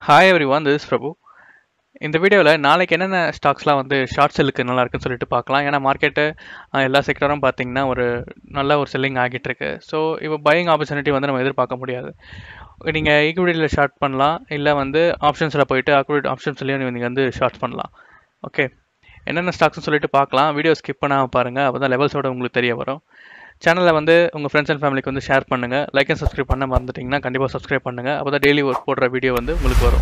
hi everyone this Prabhu இந்த வீடியோவில் நாளைக்கு என்னென்ன ஸ்டாக்ஸ்லாம் வந்து ஷார்ட் செல்லுக்கு நல்லா இருக்குன்னு சொல்லிட்டு பார்க்கலாம் ஏன்னா மார்க்கெட்டு எல்லா செக்டரும் பார்த்தீங்கன்னா ஒரு நல்ல ஒரு செல்லிங் ஆகிட்டு இருக்கு ஸோ இப்போ பையிங் ஆப்பர்ச்சுனிட்டி வந்து நம்ம எதிர்பார்க்க முடியாது நீங்கள் ஈக்விட்டியில் ஷார்ட் பண்ணலாம் இல்லை வந்து ஆப்ஷன்ஸில் போயிட்டு ஆக்விட் ஆப்ஷன்ஸ்லேயும் நீங்கள் வந்து ஷார்ட் பண்ணலாம் ஓகே என்னென்ன ஸ்டாக்ஸ்னு சொல்லிட்டு பார்க்கலாம் வீடியோ ஸ்கிப் பண்ணாமல் பாருங்கள் அப்போ தான் லெவல்ஸோட உங்களுக்கு தெரிய வரும் சேனலில் வந்து உங்கள் ஃப்ரெண்ட்ஸ் அண்ட் ஃபேமிலிக்கு வந்து ஷேர் பண்ணுங்கள் லைக் அண்ட் சப்ஸ்கிரைப் பண்ண மறந்துட்டிங்கன்னா கண்டிப்பாக சப்ஸ்கிரைப் பண்ணுங்கள் அப்போ தான் டெய்லி ஒர்க் போடுற வீடியோ வந்து உங்களுக்கு வரும்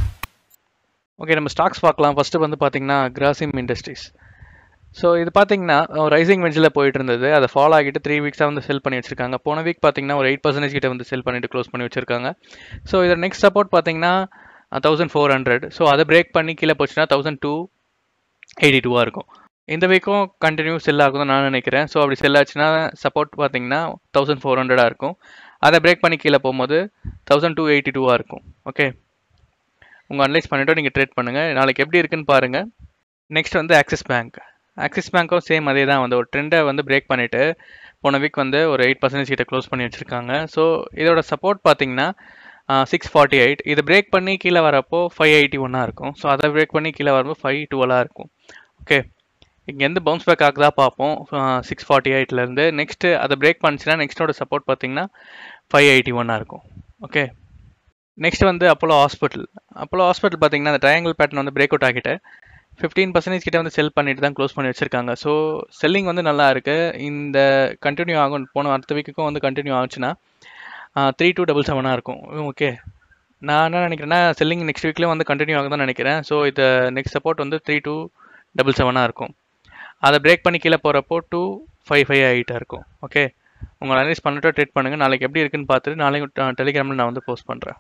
ஓகே நம்ம ஸ்டாக்ஸ் பார்க்கலாம் ஃபஸ்ட்டு வந்து பார்த்தீங்கன்னா கிராசிம் இண்டஸ்ட்ரீஸ் ஸோ இது பார்த்தீங்கன்னா ரைசிங் வெஞ்சில் போயிட்டு இருந்தது அதை ஃபாலோ ஆகிட்டு த்ரீ வீக்ஸாக வந்து செல் பண்ணி வச்சிருக்காங்க போன வீக் பார்த்தீங்கன்னா ஒரு எயிட் பர்சன்டேஜ் கிட்ட வந்து செல் பண்ணிட்டு க்ளோஸ் பண்ணி வச்சிருக்காங்க ஸோ இதோட நெக்ஸ்ட் சப்போர்ட் பார்த்தீங்கன்னா தௌசண்ட் ஃபோர் ஹண்ட்ரட் ஸோ அதை பிரேக் பண்ணி கீழே போச்சுன்னா தௌசண்ட் டூ எயிட்டி டூவாக இருக்கும் இந்த வீக்கும் கண்டினியூ செல் ஆகும்னு நான் நினைக்கிறேன் ஸோ அப்படி செல் ஆச்சுன்னா சப்போர்ட் பார்த்தீங்கன்னா தௌசண்ட் ஃபோர் ஹண்ட்ரடாக இருக்கும் அதை பிரேக் பண்ணி கீழே போகும்போது தௌசண்ட் டூ எயிட்டி டூவாக இருக்கும் ஓகே உங்கள் அனலைஸ் பண்ணிவிட்டு நீங்கள் ட்ரேட் பண்ணுங்கள் நாளைக்கு எப்படி இருக்குன்னு பாருங்கள் நெக்ஸ்ட் வந்து ஆக்சிஸ் பேங்க் ஆக்சிஸ் பேங்க்கும் சேம் அதே தான் வந்து ஒரு ட்ரெண்டை வந்து பிரேக் பண்ணிவிட்டு போன வீக் வந்து ஒரு எயிட் பர்சன்டேஜ் கிட்ட க்ளோஸ் பண்ணி வச்சுருக்காங்க ஸோ இதோட சப்போர்ட் பார்த்தீங்கன்னா சிக்ஸ் ஃபார்ட்டி எயிட் இதை பிரேக் பண்ணி கீழே வரப்போ ஃபைவ் எயிட்டி ஒன்னாக இருக்கும் ஸோ அதை பிரேக் பண்ணி கீழே வரும்போது ஃபைவ் டுவெலாக இருக்கும் ஓகே இங்கேருந்து பவுன்ஸ் பேக் ஆகுதா பார்ப்போம் சிக்ஸ் ஃபார்ட்டி எயிட்லேருந்து நெக்ஸ்ட்டு அதை பிரேக் பண்ணிச்சுன்னா நெக்ஸ்ட்டோட சப்போர்ட் பார்த்தீங்கன்னா ஃபைவ் எயிட்டி ஒன்னாக இருக்கும் ஓகே நெக்ஸ்ட் வந்து அப்போலோ ஹாஸ்பிட்டல் அப்போலோ ஹாஸ்பிட்டல் பார்த்தீங்கன்னா அந்த ட்ரையாங்கிள் பேட்டர்ன் வந்து பிரேக் அவுட் ஆகிட்டு ஃபிஃப்டீன் பர்சன்டேஜ் கிட்ட வந்து செல் பண்ணிட்டு தான் க்ளோஸ் பண்ணி வச்சிருக்காங்க ஸோ செல்லிங் வந்து நல்லா இருக்கு இந்த கண்டினியூ ஆகும் போன அடுத்த வீக்குக்கும் வந்து கண்டினியூ ஆச்சுன்னா த்ரீ டூ டபுள் செவனாக இருக்கும் ஓகே நான் என்ன நினைக்கிறேன்னா செல்லிங் நெக்ஸ்ட் வீக்லேயும் வந்து கண்டினியூ ஆகும் தான் நினைக்கிறேன் ஸோ இது நெக்ஸ்ட் சப்போர்ட் வந்து த்ரீ டூ டபுள் செவனாக இருக்கும் அதை பிரேக் பண்ணி கீழே போகிறப்போ டூ ஃபைவ் ஃபைவ் ஆகிட்டா இருக்கும் ஓகே உங்கள் அனலைஸ் பண்ணிட்டு ட்ரேட் பண்ணுங்கள் நாளைக்கு எப்படி இருக்குன்னு பார்த்துட்டு நாளைக்கு டெலிகிராமில் நான் வந்து போஸ்ட் பண்ணுறேன்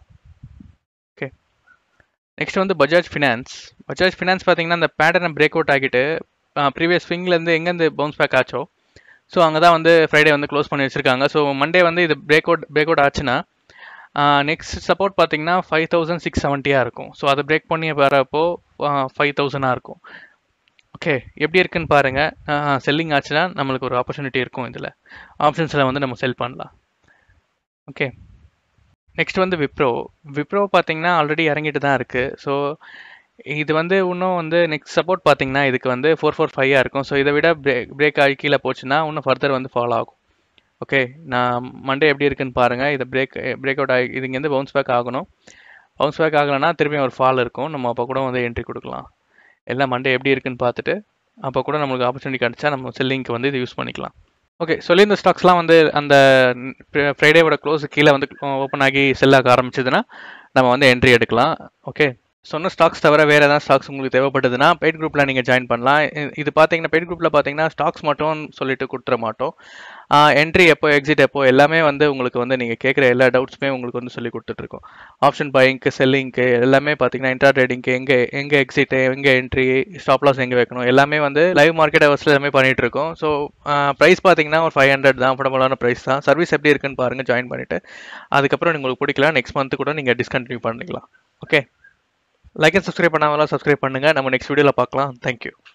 ஓகே நெக்ஸ்ட் வந்து பஜாஜ் ஃபினான்ஸ் பஜாஜ் ஃபினான்ஸ் பார்த்தீங்கன்னா அந்த பேட்டர்னை பிரேக் அவுட் ஆகிட்டு ப்ரீவியஸ் ஸ்விங்லேருந்து எங்கேருந்து பவுன்ஸ் பேக் ஆச்சோ ஸோ அங்கே தான் வந்து ஃப்ரைடே வந்து க்ளோஸ் பண்ணி வச்சுருக்காங்க ஸோ மண்டே வந்து இது பிரேக் அவுட் பிரேக் அவுட் ஆச்சுன்னா நெக்ஸ்ட் சப்போர்ட் பார்த்தீங்கன்னா ஃபைவ் தௌசண்ட் சிக்ஸ் செவன்ட்டியாக இருக்கும் ஸோ அதை பிரேக் பண்ணி வரப்போ ஃபைவ் தௌசண்டாக இருக்கும் ஓகே எப்படி இருக்குன்னு பாருங்கள் செல்லிங் ஆச்சுன்னா நம்மளுக்கு ஒரு ஆப்பர்ச்சுனிட்டி இருக்கும் இதில் ஆப்ஷன்ஸில் வந்து நம்ம செல் பண்ணலாம் ஓகே நெக்ஸ்ட் வந்து விப்ரோ விப்ரோ பார்த்தீங்கன்னா ஆல்ரெடி இறங்கிட்டு தான் இருக்குது ஸோ இது வந்து இன்னும் வந்து நெக்ஸ்ட் சப்போர்ட் பார்த்தீங்கன்னா இதுக்கு வந்து ஃபோர் ஃபோர் ஃபைவாக இருக்கும் ஸோ இதை விட பிரேக் பிரேக் ஆகி கீழே போச்சுன்னா இன்னும் ஃபர்தர் வந்து ஃபாலோ ஆகும் ஓகே நான் மண்டே எப்படி இருக்குன்னு பாருங்கள் இதை பிரேக் பிரேக் அவுட் ஆகி இது இங்கேருந்து பவுன்ஸ் பேக் ஆகணும் பவுன்ஸ் பேக் ஆகலைன்னா திரும்பியும் ஒரு ஃபால் இருக்கும் நம்ம அப்போ கூட வந்து என்ட்ரி கொடுக்கலாம் எல்லாம் மண்டே எப்படி இருக்குன்னு பார்த்துட்டு அப்போ கூட நம்மளுக்கு ஆப்பர்ச்சுனிட்டி கிடச்சா நம்ம செல்லிங்க்கு வந்து இது யூஸ் பண்ணிக்கலாம் ஓகே சொல்லி இந்த ஸ்டாக்ஸ்லாம் வந்து அந்த ஃப்ரைடேவோட க்ளோஸ் கீழே வந்து ஓப்பன் ஆகி செல் ஆக ஆரம்பிச்சதுன்னா நம்ம வந்து என்ட்ரி எடுக்கலாம் ஓகே சொன்ன ஸ்டாக்ஸ் தவிர வேறு ஏதாவது ஸ்டாக்ஸ் உங்களுக்கு தேவைப்பட்டதுன்னா பெய்ட் குரூப்பில் நீங்கள் ஜாயின் பண்ணலாம் இது பார்த்தீங்கன்னா பெய்ட் குரூப்பில் பார்த்தீங்கன்னா ஸ்டாக்ஸ் மட்டும் சொல்லிட்டு கொடுத்துட மாட்டோம் என்ட்ரி எப்போ எக்ஸிட் எப்போ எல்லாமே வந்து உங்களுக்கு வந்து நீங்கள் கேட்குற எல்லா டவுட்ஸுமே உங்களுக்கு வந்து சொல்லி கொடுத்துட்ருக்கோம் ஆப்ஷன் பையிங்க்கு செல்லிங்க்கு எல்லாமே பார்த்தீங்கன்னா இன்டா ட்ரேடிங்க்கு எங்கே எங்கே எக்ஸிட்டு எங்கே என்ட்ரி ஸ்டாப் லாஸ் எங்கே வைக்கணும் எல்லாமே வந்து லைவ் மார்க்கெட் ஹவர்ஸில் எல்லாமே பண்ணிகிட்டு இருக்கோம் ஸோ ப்ரைஸ் பார்த்தீங்கன்னா ஒரு ஃபைவ் ஹண்ட்ரட் தான் அஃபோர்டபுளான ப்ரைஸ் தான் சர்வீஸ் எப்படி இருக்குன்னு பாருங்கள் ஜாயின் பண்ணிவிட்டு அதுக்கப்புறம் உங்களுக்கு பிடிக்கலாம் நெக்ஸ்ட் மந்த்து கூட நீங்கள் டிஸ்கண்டினியூ பண்ணிக்கலாம் ஓகே லைக் அண்ட் சப்ஸ்கிரைப் பண்ணாமலாம் சப்ஸ்கிரைப் பண்ணுங்கள் நம்ம நெக்ஸ்ட் வீடியோவில் பார்க்கலாம் தேங்க்யூ